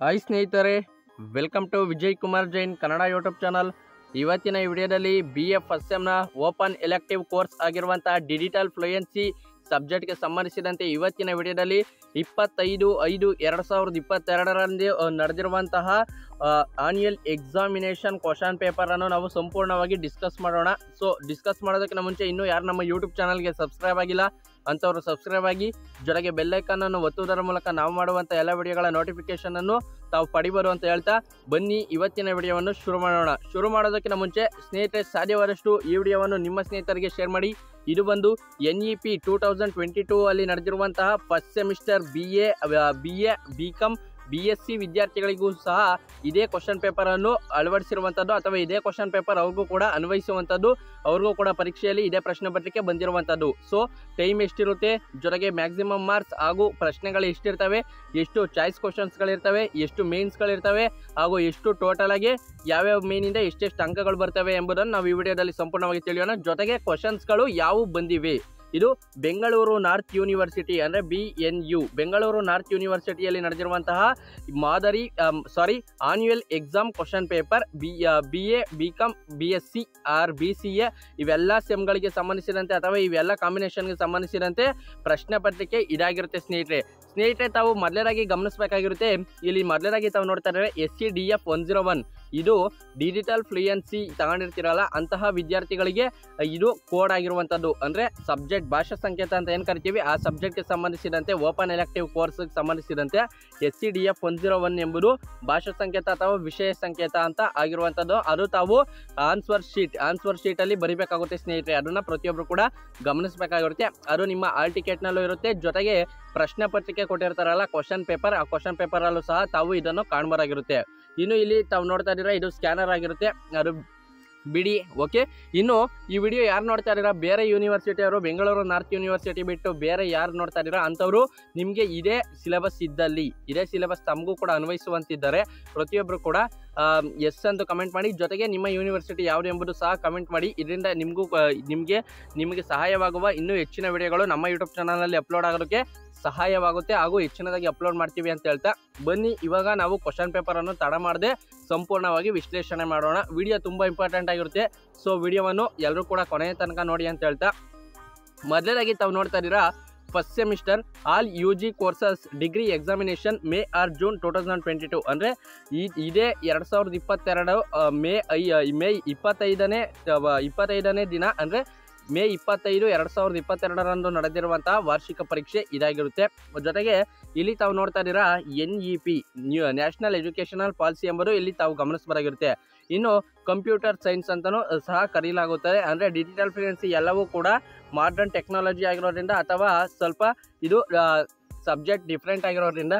hi ಸ್ನೇಹಿತರೆ welcome to Vijay Kumar Jain Kannada YouTube channel ಇವತ್ತಿನ ಈ ವಿಡಿಯೋದಲ್ಲಿ ಬಿ ಎಫ್ ಫಸ್ಟ್ ಸೆಮ್ನ ಓಪನ್ ಎಲೆಕ್ಟಿವ್ ಕೋರ್ಸ್ ಆಗಿರುವಂಥ ಡಿಜಿಟಲ್ ಫ್ಲೂಯೆನ್ಸಿ ಸಬ್ಜೆಕ್ಟ್ಗೆ ಸಂಬಂಧಿಸಿದಂತೆ ಇವತ್ತಿನ ವಿಡಿಯೋದಲ್ಲಿ ಇಪ್ಪತ್ತೈದು ಐದು ಎರಡು ಸಾವಿರದ ಇಪ್ಪತ್ತೆರಡರಂದು ಅ, ನಡೆದಿರುವಂತಹ ಆನ್ಯುಯಲ್ ಎಕ್ಸಾಮಿನೇಷನ್ ಕ್ವಶನ್ ಪೇಪರನ್ನು ನಾವು ಸಂಪೂರ್ಣವಾಗಿ ಡಿಸ್ಕಸ್ ಮಾಡೋಣ ಸೊ ಡಿಸ್ಕಸ್ ಮಾಡೋದಕ್ಕಿಂತ ಮುಂಚೆ ಇನ್ನೂ ಯಾರು ನಮ್ಮ ಯೂಟ್ಯೂಬ್ ಚಾನಲ್ಗೆ ಸಬ್ಸ್ಕ್ರೈಬ್ ಆಗಿಲ್ಲ ಅಂಥವ್ರು ಸಬ್ಸ್ಕ್ರೈಬ್ ಆಗಿ ಜೊತೆಗೆ ಬೆಲ್ಲೈಕನ್ ಅನ್ನು ಒತ್ತುವುದರ ಮೂಲಕ ನಾವು ಮಾಡುವಂಥ ಎಲ್ಲ ವಿಡಿಯೋಗಳ ನೋಟಿಫಿಕೇಶನ್ ಅನ್ನು ತಾವು ಪಡಿಬರು ಅಂತ ಹೇಳ್ತಾ ಬನ್ನಿ ಇವತ್ತಿನ ವಿಡಿಯೋವನ್ನು ಶುರು ಮಾಡೋಣ ಶುರು ಮಾಡೋದಕ್ಕಿಂತ ಮುಂಚೆ ಸ್ನೇಹಿತರೆ ಸಾಧ್ಯವಾದಷ್ಟು ಈ ವಿಡಿಯೋವನ್ನು ನಿಮ್ಮ ಸ್ನೇಹಿತರಿಗೆ ಶೇರ್ ಮಾಡಿ ಇದು ಬಂದು N E P two thousand twenty two ಅಲ್ಲಿ ನಡೆದಿರುವಂತಹ first semester B A B A B com B S C ವಿದ್ಯಾರ್ಥಿಗಳಿಗೂ ಸಹ ಇದೇ ಕ್ವಶನ್ ಪೇಪರನ್ನು ಅಳವಡಿಸಿರುವಂಥದ್ದು ಅಥವಾ ಇದೇ ಕ್ವಶನ್ ಪೇಪರ್ ಅವ್ರಿಗೂ ಕೂಡ ಅನ್ವಯಿಸುವಂಥದ್ದು ಅವ್ರಿಗೂ ಕೂಡ ಪರೀಕ್ಷೆಯಲ್ಲಿ ಇದೇ ಪ್ರಶ್ನೆ ಪತ್ರಿಕೆ ಬಂದಿರುವಂಥದ್ದು ಸೊ ಟೈಮ್ ಎಷ್ಟಿರುತ್ತೆ ಜೊತೆಗೆ ಮ್ಯಾಕ್ಸಿಮಮ್ ಮಾರ್ಕ್ಸ್ ಹಾಗೂ ಪ್ರಶ್ನೆಗಳು ಎಷ್ಟಿರ್ತವೆ ಎಷ್ಟು ಚಾಯ್ಸ್ ಕ್ವಶನ್ಸ್ಗಳಿರ್ತವೆ ಎಷ್ಟು ಮೇನ್ಸ್ಗಳಿರ್ತವೆ ಹಾಗೂ ಎಷ್ಟು ಟೋಟಲ್ ಆಗಿ ಯಾವ್ಯಾವ ಮೇನಿಂದ ಎಷ್ಟೆಷ್ಟು ಅಂಕಗಳು ಬರ್ತವೆ ಎಂಬುದನ್ನು ನಾವು ಈ ವಿಡಿಯೋದಲ್ಲಿ ಸಂಪೂರ್ಣವಾಗಿ ತಿಳಿಯೋಣ ಜೊತೆಗೆ ಕ್ವಶನ್ಸ್ಗಳು ಯಾವುವು ಬಂದಿವೆ ಇದು ಬೆಂಗಳೂರು ನಾರ್ತ್ ಯೂನಿವರ್ಸಿಟಿ ಅಂದರೆ B N U Bengaluru north ಯೂನಿವರ್ಸಿಟಿಯಲ್ಲಿ ನಡೆದಿರುವಂತಹ ಮಾದರಿ sorry annual exam question paper B B A B com B S C or B C A ಇವೆಲ್ಲ ಸೆಮ್ಗಳಿಗೆ ಸಂಬಂಧಿಸಿದಂತೆ ಅಥವಾ ಇವೆಲ್ಲ ಕಾಂಬಿನೇಷನ್ಗೆ ಸಂಬಂಧಿಸಿದಂತೆ ಪ್ರಶ್ನೆ ಪತ್ರಿಕೆ ಇದಾಗಿರುತ್ತೆ ಸ್ನೇಹಿತರೆ ಸ್ನೇಹಿತರೆ ತಾವು ಮೊದಲನೇದಾಗಿ ಗಮನಿಸಬೇಕಾಗಿರುತ್ತೆ ಇಲ್ಲಿ ಮೊದಲನೇದಾಗಿ ತಾವು ನೋಡ್ತಾ ಇದ್ದಾರೆ S C D F one zero one ಇದು ಡಿಜಿಟಲ್ ಫ್ಲೂಯೆನ್ಸಿ ತಗೊಂಡಿರ್ತೀರಲ್ಲ ಅಂತಹ ವಿದ್ಯಾರ್ಥಿಗಳಿಗೆ ಇದು ಕೋಡ್ ಆಗಿರುವಂಥದ್ದು ಅಂದರೆ ಸಬ್ಜೆಕ್ಟ್ ಭಾಷಾ ಸಂಕೇತ ಅಂತ ಏನು ಕರಿತೀವಿ ಆ ಸಬ್ಜೆಕ್ಟ್ಗೆ ಸಂಬಂಧಿಸಿದಂತೆ ಓಪನ್ ಎಲೆಕ್ಟಿವ್ ಕೋರ್ಸ್ಗೆ ಸಂಬಂಧಿಸಿದಂತೆ S C D F one zero one ಎಂಬುದು ಭಾಷಾ ಸಂಕೇತ ಅಥವಾ ವಿಷಯ ಸಂಕೇತ ಅಂತ ಆಗಿರುವಂಥದ್ದು ಅದು ತಾವು ಆನ್ಸರ್ ಶೀಟ್ ಆನ್ಸರ್ ಶೀಟಲ್ಲಿ ಬರಿಬೇಕಾಗುತ್ತೆ ಸ್ನೇಹಿತರೆ ಅದನ್ನು ಪ್ರತಿಯೊಬ್ಬರು ಕೂಡ ಗಮನಿಸಬೇಕಾಗಿರುತ್ತೆ ಅದು ನಿಮ್ಮ ಆಲ್ ಟಿಕೆಟ್ನಲ್ಲೂ ಇರುತ್ತೆ ಜೊತೆಗೆ ಪ್ರಶ್ನೆ ಪತ್ರಿಕೆ ಕೊಟ್ಟಿರ್ತಾರಲ್ಲ ಕ್ವಶನ್ ಪೇಪರ್ ಆ ಕ್ವಶನ್ ಪೇಪರಲ್ಲೂ ಸಹ ತಾವು ಇದನ್ನು ಕಾಣ್ಬೋದಾಗಿರುತ್ತೆ ಇನ್ನು ಇಲ್ಲಿ ತಾವು ನೋಡ್ತಾ ಇದ್ದೀರಾ ಇದು ಸ್ಕ್ಯಾನರ್ ಆಗಿರುತ್ತೆ ಅದು ಬಿಡಿ ಓಕೆ ಇನ್ನು ಈ ವಿಡಿಯೋ ಯಾರು ನೋಡ್ತಾ ಇದ್ದೀರಾ ಬೇರೆ ಯೂನಿವರ್ಸಿಟಿ ಅವರು ಬೆಂಗಳೂರು ನಾರ್ತ್ ಯೂನಿವರ್ಸಿಟಿ ಬಿಟ್ಟು ಬೇರೆ ಯಾರು ನೋಡ್ತಾ ಇದ್ದೀರಾ ಅಂಥವ್ರು ನಿಮಗೆ ಇದೇ ಸಿಲೆಬಸ್ ಇದ್ದಲ್ಲಿ ಇದೇ ಸಿಲೆಬಸ್ ತಮಗೂ ಕೂಡ ಅನ್ವಯಿಸುವಂತಿದ್ದಾರೆ ಪ್ರತಿಯೊಬ್ಬರು ಕೂಡ ಎಸ್ ಅಂತ ಕಮೆಂಟ್ ಮಾಡಿ ಜೊತೆಗೆ ನಿಮ್ಮ ಯೂನಿವರ್ಸಿಟಿ ಯಾವುದು ಎಂಬುದು ಸಹ ಕಮೆಂಟ್ ಮಾಡಿ ಇದರಿಂದ ನಿಮಗೂ ನಿಮಗೆ ನಿಮಗೆ ಸಹಾಯವಾಗುವ ಇನ್ನೂ ಹೆಚ್ಚಿನ ವಿಡಿಯೋಗಳು ನಮ್ಮ ಯೂಟ್ಯೂಬ್ ಚಾನಲಲ್ಲಿ ಅಪ್ಲೋಡ್ ಆಗೋದಕ್ಕೆ ಸಹಾಯವಾಗುತ್ತೆ ಹಾಗೂ ಹೆಚ್ಚಿನದಾಗಿ ಅಪ್ಲೋಡ್ ಮಾಡ್ತೀವಿ ಅಂತ ಹೇಳ್ತಾ ಬನ್ನಿ ಇವಾಗ ನಾವು ಕ್ವಶನ್ ಪೇಪರನ್ನು ತಡ ಮಾಡದೆ ಸಂಪೂರ್ಣವಾಗಿ ವಿಶ್ಲೇಷಣೆ ಮಾಡೋಣ ವಿಡಿಯೋ ತುಂಬ ಇಂಪಾರ್ಟೆಂಟ್ ಆಗಿರುತ್ತೆ ಸೊ ವಿಡಿಯೋವನ್ನು ಎಲ್ಲರೂ ಕೂಡ ಕೊನೆಯ ತನಕ ನೋಡಿ ಅಂತ ಹೇಳ್ತಾ ಮೊದಲನೇದಾಗಿ ತಾವು ನೋಡ್ತಾ ಇದ್ದೀರಾ first semester all U G courses degree examination May or June two thousand twenty two ಅಂದರೆ ಈ ಇದೇ ಎರಡು ಸಾವಿರದ ಇಪ್ಪತ್ತೆರಡು ಆ, ಮೇ ಐ ಮೇ ಇಪ್ಪತ್ತೈದನೇ ಆ, ಇಪ್ಪತ್ತೈದನೇ ದಿನ ಅಂದರೆ ಮೇ ಇಪ್ಪತ್ತೈದು ಎರಡು ಸಾವಿರದ ಇಪ್ಪತ್ತೆರಡರಂದು ನಡೆದಿರುವಂತಹ ವಾರ್ಷಿಕ ಪರೀಕ್ಷೆ ಇದಾಗಿರುತ್ತೆ ಜೊತೆಗೆ ಇಲ್ಲಿ ತಾವು ನೋಡ್ತಾ ಇದ್ದೀರಾ N E P new national educational policy ಎಂಬುದು ಇಲ್ಲಿ ತಾವು ಗಮನಿಸಬೇಕಾಗಿರುತ್ತೆ ಇನ್ನು ಕಂಪ್ಯೂಟರ್ ಸೈನ್ಸ್ ಅಂತಲೂ ಸಹ ಕರೆಯಲಾಗುತ್ತದೆ ಅಂದರೆ ಡಿಜಿಟಲ್ ಫ್ಲೂಯೆನ್ಸಿ ಎಲ್ಲವೂ ಕೂಡ ಮಾಡರ್ನ್ ಟೆಕ್ನಾಲಜಿ ಆಗಿರೋದ್ರಿಂದ ಅಥವಾ ಸ್ವಲ್ಪ ಇದು ಸಬ್ಜೆಕ್ಟ್ ಡಿಫ್ರೆಂಟ್ ಆಗಿರೋದ್ರಿಂದ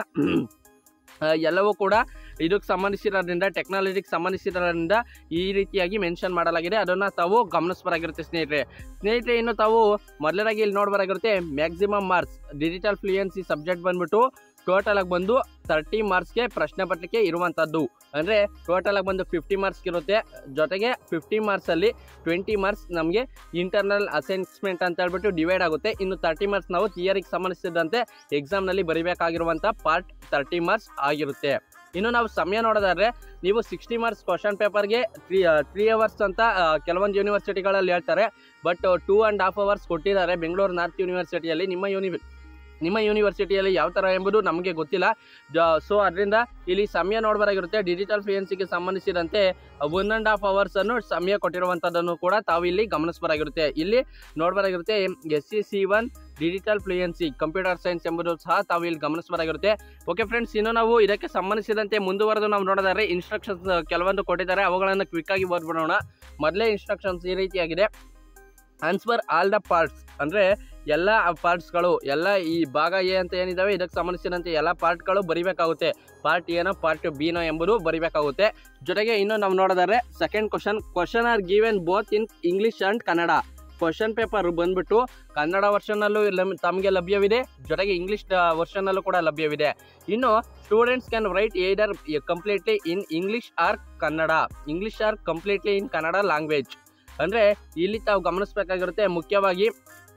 ಆ, ಎಲ್ಲವೂ ಕೂಡ ಇದಕ್ಕೆ ಸಂಬಂಧಿಸಿರೋದ್ರಿಂದ ಟೆಕ್ನಾಲಜಿಗೆ ಸಂಬಂಧಿಸಿರೋದ್ರಿಂದ ಈ ರೀತಿಯಾಗಿ ಮೆನ್ಷನ್ ಮಾಡಲಾಗಿದೆ ಅದನ್ನು ತಾವು ಗಮನಿಸಬರಾಗಿರುತ್ತೆ ಸ್ನೇಹಿತರೆ ಸ್ನೇಹಿತರೆ ಇನ್ನು ತಾವು ಮೊದಲನೇದಾಗಿ ಇಲ್ಲಿ ನೋಡಬರಾಗಿರುತ್ತೆ maximum marks digital fluency subject ಬಂದ್ಬಿಟ್ಟು ಟೋಟಲ್ ಆಗಿ ಬಂದು ತರ್ಟಿ ಮಾರ್ಕ್ಸ್ಗೆ ಪ್ರಶ್ನೆ ಪತ್ರಿಕೆ ಇರುವಂಥದ್ದು ಅಂದರೆ ಟೋಟಲ್ ಆಗಿ ಬಂದು ಫಿಫ್ಟಿ ಮಾರ್ಕ್ಸ್ ಇರುತ್ತೆ ಜೊತೆಗೆ ಫಿಫ್ಟಿ ಮಾರ್ಕ್ಸಲ್ಲಿ ಟ್ವೆಂಟಿ ಮಾರ್ಕ್ಸ್ ನಮಗೆ ಇಂಟರ್ನಲ್ ಅಸೆಸ್ಮೆಂಟ್ ಅಂತ ಹೇಳ್ಬಿಟ್ಟು ಡಿವೈಡ್ ಆಗುತ್ತೆ ಇನ್ನು ತರ್ಟಿ ಮಾರ್ಕ್ಸ್ ನಾವು ಥಿಯರಿಗೆ ಸಂಬಂಧಿಸಿದಂತೆ ಎಕ್ಸಾಮ್ನಲ್ಲಿ ಬರೀಬೇಕಾಗಿರುವಂಥ ಪಾರ್ಟ್ ತರ್ಟಿ ಮಾರ್ಕ್ಸ್ ಆಗಿರುತ್ತೆ ಇನ್ನು ನಾವು ಸಮಯ ನೋಡೋದಾದ್ರೆ ನೀವು ಸಿಕ್ಸ್ಟಿ ಮಾರ್ಕ್ಸ್ ಕ್ವಶನ್ ಪೇಪರ್ಗೆ ತ್ರೀ ತ್ರೀ ಅವರ್ಸ್ ಅಂತ ಆ, ಕೆಲವೊಂದು ಯೂನಿವರ್ಸಿಟಿಗಳಲ್ಲಿ ಹೇಳ್ತಾರೆ but two and half hours ಕೊಟ್ಟಿದ್ದಾರೆ ಬೆಂಗಳೂರು ನಾರ್ತ್ ಯೂನಿವರ್ಸಿಟಿಯಲ್ಲಿ ನಿಮ್ಮ ಯೂನಿ ನಿಮ್ಮ ಯೂನಿವರ್ಸಿಟಿಯಲ್ಲಿ ಯಾವ ಥರ ಎಂಬುದು ನಮಗೆ ಗೊತ್ತಿಲ್ಲ ಜ ಸೊ ಅದರಿಂದ ಇಲ್ಲಿ ಸಮಯ ನೋಡಬರಾಗಿರುತ್ತೆ ಡಿಜಿಟಲ್ ಫ್ಲೂಯೆನ್ಸಿಗೆ ಸಂಬಂಧಿಸಿದಂತೆ ಒನ್ ಆ್ಯಂಡ್ ಹಾಫ್ ಅವರ್ಸನ್ನು ಸಮಯ ಕೊಟ್ಟಿರುವಂಥದ್ದನ್ನು ಕೂಡ ತಾವು ಇಲ್ಲಿ ಗಮನಿಸಬರಾಗಿರುತ್ತೆ ಇಲ್ಲಿ ನೋಡಬರಾಗಿರುತ್ತೆ S C C one digital fluency computer science ಎಂಬುದು ಸಹ ತಾವು ಇಲ್ಲಿ ಗಮನಿಸಬರಾಗಿರುತ್ತೆ ಓಕೆ ಫ್ರೆಂಡ್ಸ್ ಇನ್ನು ನಾವು ಇದಕ್ಕೆ ಸಂಬಂಧಿಸಿದಂತೆ ಮುಂದುವರೆದು ನಾವು ನೋಡೋದಾದ್ರೆ ಇನ್ಸ್ಟ್ರಕ್ಷನ್ಸ್ ಕೆಲವೊಂದು ಕೊಟ್ಟಿದ್ದಾರೆ ಅವುಗಳನ್ನು ಕ್ವಿಕ್ಕಾಗಿ ಓದ್ಬಿಡೋಣ ಮೊದಲೇ ಇನ್ಸ್ಟ್ರಕ್ಷನ್ಸ್ ಈ ರೀತಿಯಾಗಿದೆ ಆನ್ಸರ್ ಆಲ್ ದ ಪಾರ್ಟ್ಸ್ ಅಂದರೆ ಎಲ್ಲ ಪಾರ್ಟ್ಸ್ಗಳು ಎಲ್ಲ ಈ ಭಾಗ ಎ ಅಂತ ಏನಿದಾವೆ ಇದಕ್ಕೆ ಸಂಬಂಧಿಸಿದಂತೆ ಎಲ್ಲ ಪಾರ್ಟ್ಗಳು ಬರಿಬೇಕಾಗುತ್ತೆ ಪಾರ್ಟ್ ಏನೋ ಪಾರ್ಟ್ ಬಿನೋ ಎಂಬುದು ಬರಿಬೇಕಾಗುತ್ತೆ ಜೊತೆಗೆ ಇನ್ನು ನಾವು ನೋಡೋದಾದ್ರೆ second question question are given both in English and Kannada question paper ಬಂದ್ಬಿಟ್ಟು ಕನ್ನಡ ವರ್ಷನಲ್ಲೂ ತಮಗೆ ಲಭ್ಯವಿದೆ ಜೊತೆಗೆ ಇಂಗ್ಲಿಷ್ ವರ್ಷನಲ್ಲೂ ಕೂಡ ಲಭ್ಯವಿದೆ ಇನ್ನು students can write either completely in English or Kannada English or completely in Kannada language ಅಂದರೆ ಇಲ್ಲಿ ತಾವು ಗಮನಿಸಬೇಕಾಗಿರುತ್ತೆ ಮುಖ್ಯವಾಗಿ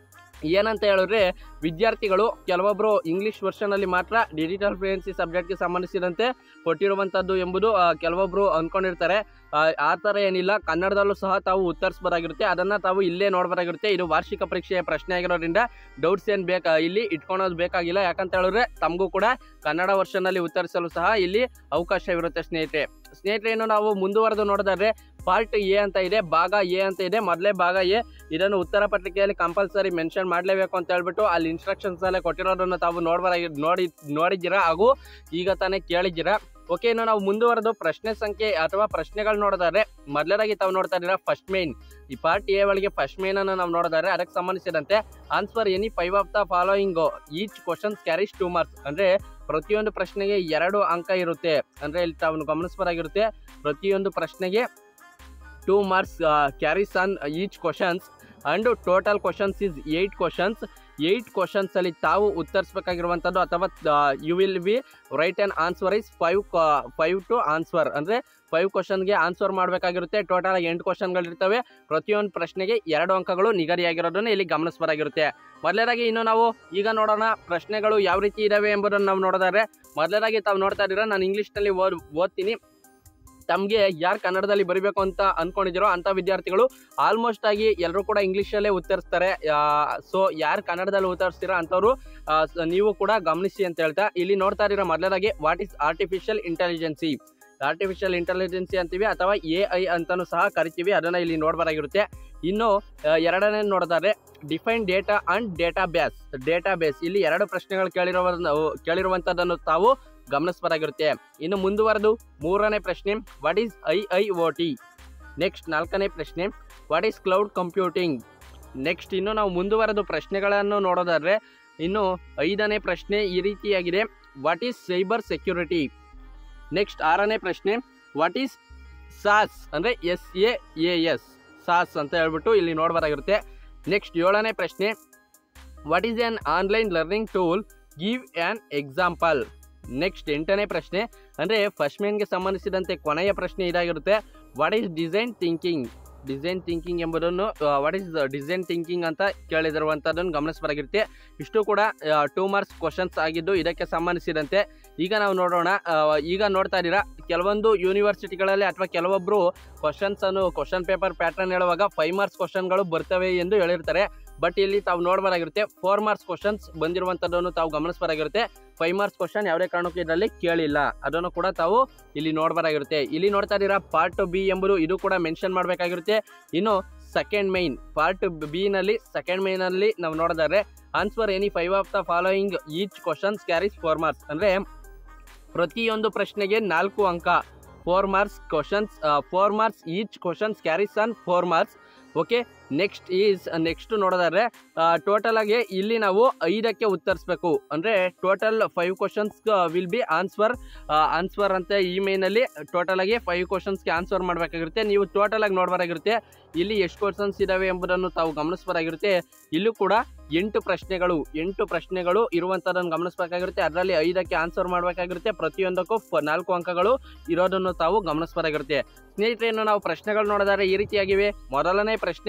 ಏನಂತ ಹೇಳಿದ್ರೆ ವಿದ್ಯಾರ್ಥಿಗಳು ಕೆಲವೊಬ್ಬರು ಇಂಗ್ಲಿಷ್ ವರ್ಷನಲ್ಲಿ ಮಾತ್ರ ಡಿಜಿಟಲ್ ಫ್ಲೂಯೆನ್ಸಿ ಸಬ್ಜೆಕ್ಟ್ಗೆ ಸಂಬಂಧಿಸಿದಂತೆ ಕೊಟ್ಟಿರುವಂಥದ್ದು ಎಂಬುದು ಆ, ಕೆಲವೊಬ್ಬರು ಅಂದ್ಕೊಂಡಿರ್ತಾರೆ ಆ, ಆ ಥರ ಏನಿಲ್ಲ ಕನ್ನಡದಲ್ಲೂ ಸಹ ತಾವು ಉತ್ತರಿಸಬಹುದಾಗಿರುತ್ತೆ ಅದನ್ನು ತಾವು ಇಲ್ಲೇ ನೋಡಬೇಕಾಗಿರುತ್ತೆ ಇದು ವಾರ್ಷಿಕ ಪರೀಕ್ಷೆಯ ಪ್ರಶ್ನೆ ಆಗಿರೋದ್ರಿಂದ ಡೌಟ್ಸ್ ಏನು ಬೇಕಾ ಇಲ್ಲಿ ಇಟ್ಕೊಳೋದು ಬೇಕಾಗಿಲ್ಲ ಯಾಕಂತ ಹೇಳಿದ್ರೆ ತಮಗೂ ಕೂಡ ಕನ್ನಡ ವರ್ಷನಲ್ಲಿ ಉತ್ತರಿಸಲು ಸಹ ಇಲ್ಲಿ ಅವಕಾಶವಿರುತ್ತೆ ಸ್ನೇಹಿತರೆ ಸ್ನೇಹಿತರೆ ಇನ್ನು ನಾವು ಮುಂದುವರೆದು ನೋಡಿದ್ರೆ ಪಾರ್ಟ್ ಎ ಅಂತ ಇದೆ ಭಾಗ ಎ ಅಂತ ಇದೆ ಮೊದಲೇ ಭಾಗ ಎ ಇದನ್ನು ಉತ್ತರ ಪತ್ರಿಕೆಯಲ್ಲಿ ಕಂಪಲ್ಸರಿ ಮೆನ್ಷನ್ ಮಾಡಲೇಬೇಕು ಅಂತ ಹೇಳ್ಬಿಟ್ಟು ಅಲ್ಲಿ ಇನ್ಸ್ಟ್ರಕ್ಷನ್ಸ್ ಅಲ್ಲೇ ಕೊಟ್ಟಿರೋದನ್ನು ತಾವು ನೋಡ್ಬಾರಾಗಿ ನೋಡಿ ನೋಡಿದ್ದೀರಾ ಹಾಗೂ ಈಗ ತಾನೇ ಕೇಳಿದ್ದೀರಾ ಓಕೆ ಇನ್ನು ನಾವು ಮುಂದುವರೆದು ಪ್ರಶ್ನೆ ಸಂಖ್ಯೆ ಅಥವಾ ಪ್ರಶ್ನೆಗಳು ನೋಡಿದ್ರೆ ಮೊದಲನೇದಾಗಿ ತಾವು ನೋಡ್ತಾ ಇದ್ದೀರಾ ಫಸ್ಟ್ ಮೇನ್ ಈ ಪಾರ್ಟ್ ಎ ಒಳಗೆ ಫಸ್ಟ್ ಮೇನ್ ಅನ್ನು ನಾವು ನೋಡಿದ್ರೆ ಅದಕ್ಕೆ ಸಂಬಂಧಿಸಿದಂತೆ answer any five of the following each questions carries two marks ಅಂದ್ರೆ ಪ್ರತಿಯೊಂದು ಪ್ರಶ್ನೆಗೆ ಎರಡು ಅಂಕ ಇರುತ್ತೆ ಅಂದ್ರೆ ಇಲ್ಲಿ ತಾವು ಗಮನಿಸಬಹುದಾಗಿರುತ್ತೆ ಪ್ರತಿಯೊಂದು ಪ್ರಶ್ನೆಗೆ two marks carries on each questions and total questions is eight questions eight questions ಅಲ್ಲಿ ತಾವು ಉತ್ತರಿಸಬೇಕಾಗಿರುವಂಥದ್ದು ಅಥವಾ you will be right on answer is five five to answer ಅಂದರೆ ಫೈವ್ ಕ್ವಶನ್ಗೆ ಆನ್ಸರ್ ಮಾಡಬೇಕಾಗಿರುತ್ತೆ ಟೋಟಲ್ ಎಂಟು ಕ್ವಶನ್ಗಳಿರ್ತವೆ ಪ್ರತಿಯೊಂದು ಪ್ರಶ್ನೆಗೆ ಎರಡು ಅಂಕಗಳು ನಿಗದಿಯಾಗಿರೋದನ್ನು ಇಲ್ಲಿ ಗಮನಿಸಬೇಕಾಗಿರುತ್ತೆ ಮೊದಲನೇದಾಗಿ ಇನ್ನು ನಾವು ಈಗ ನೋಡೋಣ ಪ್ರಶ್ನೆಗಳು ಯಾವ ರೀತಿ ಇದಾವೆ ಎಂಬುದನ್ನು ನಾವು ನೋಡೋದಾದ್ರೆ ಮೊದಲನೇದಾಗಿ ತಾವು ನೋಡ್ತಾ ಇದ್ದೀರಾ ನಾನು ಇಂಗ್ಲೀಷ್ನಲ್ಲಿ ಓದ್ ಓದ್ತೀನಿ ತಮಗೆ ಯಾರು ಕನ್ನಡದಲ್ಲಿ ಬರಿಬೇಕು ಅಂತ ಅನ್ಕೊಂಡಿದ್ದೀರೋ ಅಂಥ ವಿದ್ಯಾರ್ಥಿಗಳು ಆಲ್ಮೋಸ್ಟ್ ಆಗಿ ಎಲ್ಲರೂ ಕೂಡ ಇಂಗ್ಲೀಷಲ್ಲೇ ಉತ್ತರಿಸ್ತಾರೆ ಸೊ ಯಾರು ಕನ್ನಡದಲ್ಲಿ ಉತ್ತರಿಸ್ತೀರಾ ಅಂಥವ್ರು ಆ, ಸ- ನೀವು ಕೂಡ ಗಮನಿಸಿ ಅಂತ ಹೇಳ್ತಾ ಇಲ್ಲಿ ನೋಡ್ತಾ ಇದ್ದೀರಾ ಮೊದಲನೇದಾಗಿ what is artificial intelligence artificial intelligence ಅಂತೀವಿ ಅಥವಾ ಎ ಐ ಅಂತಾನೂ ಸಹ ಕರಿತೀವಿ ಅದನ್ನ ಇಲ್ಲಿ ನೋಡಬಾರಾಗಿರುತ್ತೆ ಇನ್ನು ಆ, ಎರಡನೇ ನೋಡಿದ್ರೆ define data and data base data base ಇಲ್ಲಿ ಎರಡು ಪ್ರಶ್ನೆಗಳು ಕೇಳಿರುವ ಕೇಳಿರುವಂಥದ್ದನ್ನು ತಾವು ಗಮನಿಸಬಾರಾಗಿರುತ್ತೆ ಇನ್ನು ಮುಂದುವರೆದು ಮೂರನೇ ಪ್ರಶ್ನೆ what is I I O T next ನಾಲ್ಕನೇ ಪ್ರಶ್ನೆ what is cloud computing next ಇನ್ನು ನಾವು ಮುಂದುವರೆದು ಪ್ರಶ್ನೆಗಳನ್ನು ನೋಡೋದಾದ್ರೆ ಇನ್ನು ಐದನೇ ಪ್ರಶ್ನೆ ಈ ರೀತಿಯಾಗಿದೆ what is cyber security next ಆರನೇ ಪ್ರಶ್ನೆ ವಾಟ್ ಈಸ್ ಸಾಸ್ ಅಂದರೆ S A A S SaaS ಅಂತ ಹೇಳ್ಬಿಟ್ಟು ಇಲ್ಲಿ ನೋಡಬಾರಾಗಿರುತ್ತೆ ನೆಕ್ಸ್ಟ್ ಏಳನೇ ಪ್ರಶ್ನೆ what is on online learning tool give an example next ಎಂಟನೇ ಪ್ರಶ್ನೆ ಅಂದರೆ ಫಸ್ಟ್ ಮೇನ್ಗೆ ಸಂಬಂಧಿಸಿದಂತೆ ಕೊನೆಯ ಪ್ರಶ್ನೆ ಇದಾಗಿರುತ್ತೆ what is design thinking design thinking ಎಂಬುದನ್ನು ವಾಟ್ ಈಸ್ ಡಿಸೈನ್ ಥಿಂಕಿಂಗ್ ಅಂತ ಕೇಳಿದಿರುವಂಥದ್ದನ್ನು ಗಮನಿಸಬಾರಾಗಿರುತ್ತೆ ಇಷ್ಟು ಕೂಡ ಟೂ ಮಾರ್ಕ್ಸ್ ಕ್ವಶನ್ಸ್ ಆಗಿದ್ದು ಇದಕ್ಕೆ ಸಂಬಂಧಿಸಿದಂತೆ ಈಗ ನಾವು ನೋಡೋಣ ಆ, ಈಗ ನೋಡ್ತಾ ಇದ್ದೀರಾ ಕೆಲವೊಂದು ಯೂನಿವರ್ಸಿಟಿಗಳಲ್ಲಿ ಅಥವಾ ಕೆಲವೊಬ್ಬರು ಕ್ವಶನ್ಸ್ ಅನ್ನು ಕ್ವಶನ್ ಪೇಪರ್ ಪ್ಯಾಟರ್ನ್ ಹೇಳುವಾಗ ಫೈವ್ ಮಾರ್ಕ್ಸ್ ಕ್ವಶನ್ಗಳು ಬರ್ತವೆ ಎಂದು ಹೇಳಿರ್ತಾರೆ ಬಟ್ ಇಲ್ಲಿ ತಾವು ನೋಡಬಾರಾಗಿರುತ್ತೆ ಫೋರ್ ಮಾರ್ಕ್ಸ್ ಕ್ವಶನ್ಸ್ ಬಂದಿರುವಂಥದ್ದನ್ನು ತಾವು ಗಮನಿಸಬಾರಾಗಿರುತ್ತೆ ಫೈವ್ ಮಾರ್ಕ್ಸ್ ಕ್ವಶನ್ ಯಾವುದೇ ಕಾರಣಕ್ಕೂ ಇದರಲ್ಲಿ ಕೇಳಿಲ್ಲ ಅದನ್ನು ಕೂಡ ತಾವು ಇಲ್ಲಿ ನೋಡಬಾರಾಗಿರುತ್ತೆ ಇಲ್ಲಿ ನೋಡ್ತಾ ಇದ್ದೀರಾ ಪಾರ್ಟ್ ಬಿ ಎಂಬುದು ಇದು ಕೂಡ ಮೆನ್ಷನ್ ಮಾಡಬೇಕಾಗಿರುತ್ತೆ ಇನ್ನು ಸೆಕೆಂಡ್ ಮೈನ್ ಪಾರ್ಟ್ ಬಿ ನಲ್ಲಿ ಸೆಕೆಂಡ್ ಮೈನ್ ಅಲ್ಲಿ ನಾವು ನೋಡಿದ್ರೆ answer any five of the following each questions carries four marks ಅಂದ್ರೆ ಪ್ರತಿಯೊಂದು ಪ್ರಶ್ನೆಗೆ ನಾಲ್ಕು ಅಂಕ four marks questions four marks each questions carries on four marks okay next is next ನೋಡೋದಾದ್ರೆ ಟೋಟಲ್ ಆಗಿ ಇಲ್ಲಿ ನಾವು ಐದಕ್ಕೆ ಉತ್ತರಿಸಬೇಕು ಅಂದರೆ total five questions will be answer answer ಅಂತ ಈ ಮೇನಲ್ಲಿ ಟೋಟಲ್ ಆಗಿ ಫೈವ್ ಕ್ವಶನ್ಸ್ಗೆ ಆನ್ಸರ್ ಮಾಡಬೇಕಾಗಿರುತ್ತೆ ನೀವು ಟೋಟಲ್ ಆಗಿ ನೋಡಬಾರಾಗಿರುತ್ತೆ ಇಲ್ಲಿ ಎಷ್ಟು ಕ್ವಶನ್ಸ್ ಇದಾವೆ ಎಂಬುದನ್ನು ತಾವು ಗಮನಿಸಬಾರಾಗಿರುತ್ತೆ ಇಲ್ಲೂ ಕೂಡ ಎಂಟು ಪ್ರಶ್ನೆಗಳು ಎಂಟು ಪ್ರಶ್ನೆಗಳು ಇರುವಂಥದ್ದನ್ನು ಗಮನಿಸಬೇಕಾಗಿರುತ್ತೆ ಅದರಲ್ಲಿ ಐದಕ್ಕೆ ಆನ್ಸರ್ ಮಾಡಬೇಕಾಗಿರುತ್ತೆ ಪ್ರತಿಯೊಂದಕ್ಕೂ ಫ- ನಾಲ್ಕು ಅಂಕಗಳು ಇರೋದನ್ನು ತಾವು ಗಮನಿಸಬೇಕಾಗಿರುತ್ತೆ ಸ್ನೇಹಿತರೆ ಇನ್ನು ನಾವು ಪ್ರಶ್ನೆಗಳು ನೋಡಿದರೆ ಈ ರೀತಿಯಾಗಿವೆ ಮೊದಲನೇ ಪ್ರಶ್ನೆ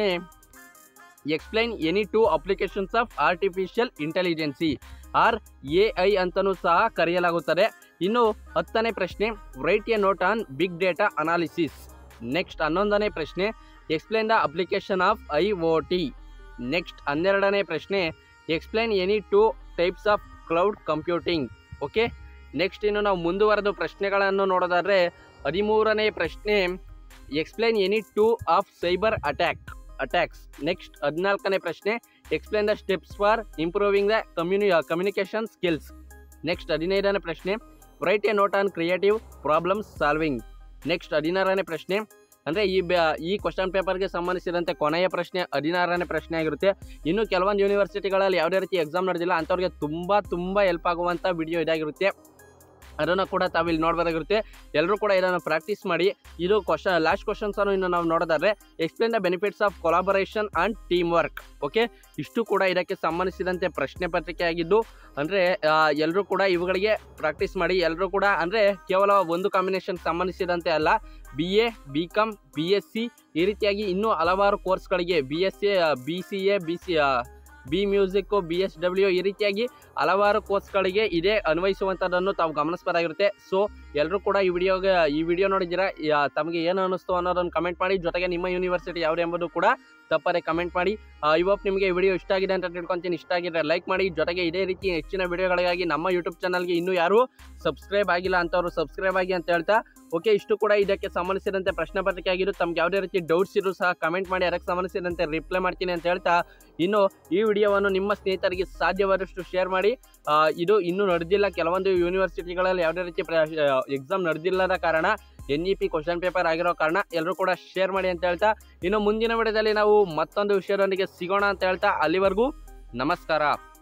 explain any two applications of artificial intelligence or A I ಅಂತಲೂ ಸಹ ಕರೆಯಲಾಗುತ್ತದೆ ಇನ್ನು ಹತ್ತನೇ ಪ್ರಶ್ನೆ write a note on big data analysis next ಹನ್ನೊಂದನೇ ಪ್ರಶ್ನೆ explain the application of I O T next ಹನ್ನೆರಡನೇ ಪ್ರಶ್ನೆ explain any two types of cloud computing okay next ಇನ್ನು ನಾವು ಮುಂದುವರೆದು ಪ್ರಶ್ನೆಗಳನ್ನು ನೋಡೋದಾದ್ರೆ ಹದಿಮೂರನೇ ಪ್ರಶ್ನೆ explain any two of cyber attack attacks next ಹದಿನಾಲ್ಕನೇ ಪ್ರಶ್ನೆ explain the steps for improving the communi communication skills next ಹದಿನೈದನೇ ಪ್ರಶ್ನೆ write a note on creative problems solving next ಹದಿನಾರನೇ ಪ್ರಶ್ನೆ ಅಂದರೆ ಈ ಬ್ಯಾ ಈ ಕ್ವಶನ್ ಪೇಪರ್ಗೆ ಸಂಬಂಧಿಸಿದಂತೆ ಕೊನೆಯ ಪ್ರಶ್ನೆ ಹದಿನಾರನೇ ಪ್ರಶ್ನೆ ಆಗಿರುತ್ತೆ ಇನ್ನು ಕೆಲವೊಂದು ಯೂನಿವರ್ಸಿಟಿಗಳಲ್ಲಿ ಯಾವುದೇ ರೀತಿ ಎಕ್ಸಾಮ್ ನಡೆದಿಲ್ಲ ಅಂಥವ್ರಿಗೆ ತುಂಬ ತುಂಬ ಹೆಲ್ಪ್ ಆಗುವಂಥ ವಿಡಿಯೋ ಇದಾಗಿರುತ್ತೆ ಅದನ್ನು ಕೂಡ ತಾವಿಲ್ಲಿ ನೋಡಬೇಕಾಗಿರುತ್ತೆ ಎಲ್ಲರೂ ಕೂಡ ಇದನ್ನು ಪ್ರಾಕ್ಟೀಸ್ ಮಾಡಿ ಇದು ಕ್ವಶನ್ ಲಾಸ್ಟ್ ಕ್ವಶನ್ಸ್ ಅನ್ನು ಇನ್ನು ನಾವು ನೋಡೋದಾದ್ರೆ explain the benefits of collaboration and team work okay ಇಷ್ಟು ಕೂಡ ಇದಕ್ಕೆ ಸಂಬಂಧಿಸಿದಂತೆ ಪ್ರಶ್ನೆ ಪತ್ರಿಕೆ ಆಗಿದ್ದು ಅಂದರೆ ಎಲ್ಲರೂ ಕೂಡ ಇವುಗಳಿಗೆ ಪ್ರಾಕ್ಟೀಸ್ ಮಾಡಿ ಎಲ್ಲರೂ ಕೂಡ ಅಂದರೆ ಕೇವಲ ಒಂದು ಕಾಂಬಿನೇಷನ್ ಸಂಬಂಧಿಸಿದಂತೆ ಅಲ್ಲ B A B com B S C ಈ ರೀತಿಯಾಗಿ ಇನ್ನೂ ಹಲವಾರು ಕೋರ್ಸ್ಗಳಿಗೆ B S C B C A B C B ಮ್ಯೂಸಿಕ್ಕು ಬಿ ಎಸ್ ಡಬ್ಲ್ಯೂ ಈ ರೀತಿಯಾಗಿ ಹಲವಾರು ಕೋರ್ಸ್ಗಳಿಗೆ ಇದೇ ಅನ್ವಯಿಸುವಂಥದ್ದನ್ನು ತಾವು ಗಮನಿಸಬೇಕಾಗಿರುತ್ತೆ ಸೊ ಎಲ್ಲರೂ ಕೂಡ ಈ ವಿಡಿಯೋಗೆ ಈ ವಿಡಿಯೋ ನೋಡಿದ್ದೀರಾ ಯಾ- ತಮಗೆ ಏನು ಅನ್ನಿಸ್ತು ಅನ್ನೋದನ್ನು ಕಮೆಂಟ್ ಮಾಡಿ ಜೊತೆಗೆ ನಿಮ್ಮ ಯೂನಿವರ್ಸಿಟಿ ಯಾವುದು ಎಂಬುದು ಕೂಡ ತಪ್ಪರೆ ಕಮೆಂಟ್ ಮಾಡಿ ಇವತ್ತು ನಿಮಗೆ ಈ ವಿಡಿಯೋ ಇಷ್ಟ ಆಗಿದೆ ಅಂತ ತಿಳ್ಕೊತೀನಿ ಇಷ್ಟ ಆಗಿದ್ರೆ ಲೈಕ್ ಮಾಡಿ ಜೊತೆಗೆ ಇದೇ ರೀತಿ ಹೆಚ್ಚಿನ ವಿಡಿಯೋಗಳಿಗಾಗಿ ನಮ್ಮ ಯೂಟ್ಯೂಬ್ ಚಾನಲ್ಗೆ ಇನ್ನೂ ಯಾರು ಸಬ್ಸ್ಕ್ರೈಬ್ ಆಗಿಲ್ಲ ಅಂತವ್ರು ಸಬ್ಸ್ಕ್ರೈಬ್ ಆಗಿ ಅಂತ ಹೇಳ್ತಾ ಓಕೆ ಇಷ್ಟು ಕೂಡ ಇದಕ್ಕೆ ಸಂಬಂಧಿಸಿದಂತೆ ಪ್ರಶ್ನೆ ಪತ್ರಿಕೆ ಆಗಿದ್ದು ತಮ್ಗೆ ಯಾವುದೇ ರೀತಿ ಡೌಟ್ಸ್ ಇದ್ರು ಸಹ ಕಮೆಂಟ್ ಮಾಡಿ ಅದಕ್ಕೆ ಸಂಬಂಧಿಸಿದಂತೆ ರಿಪ್ಲೈ ಮಾಡ್ತೀನಿ ಅಂತ ಹೇಳ್ತಾ ಇನ್ನು ಈ ವಿಡಿಯೋವನ್ನು ನಿಮ್ಮ ಸ್ನೇಹಿತರಿಗೆ ಸಾಧ್ಯವಾದಷ್ಟು ಶೇರ್ ಮಾಡಿ ಆ, ಇದು ಇನ್ನೂ ನಡೆದಿಲ್ಲ ಕೆಲವೊಂದು ಯೂನಿವರ್ಸಿಟಿಗಳಲ್ಲಿ ಯಾವುದೇ ರೀತಿ ಎಕ್ಸಾಮ್ ನಡೆದಿಲ್ಲದ ಕಾರಣ N E P question paper ಆಗಿರೋ ಕಾರಣ ಎಲ್ಲರೂ ಕೂಡ ಶೇರ್ ಮಾಡಿ ಅಂತ ಹೇಳ್ತಾ ಇನ್ನು ಮುಂದಿನ ವಿಡಿಯೋದಲ್ಲಿ ನಾವು ಮತ್ತೊಂದು ವಿಷಯದೊಂದಿಗೆ ಸಿಗೋಣ ಅಂತ ಹೇಳ್ತಾ ಅಲ್ಲಿವರೆಗೂ ನಮಸ್ಕಾರ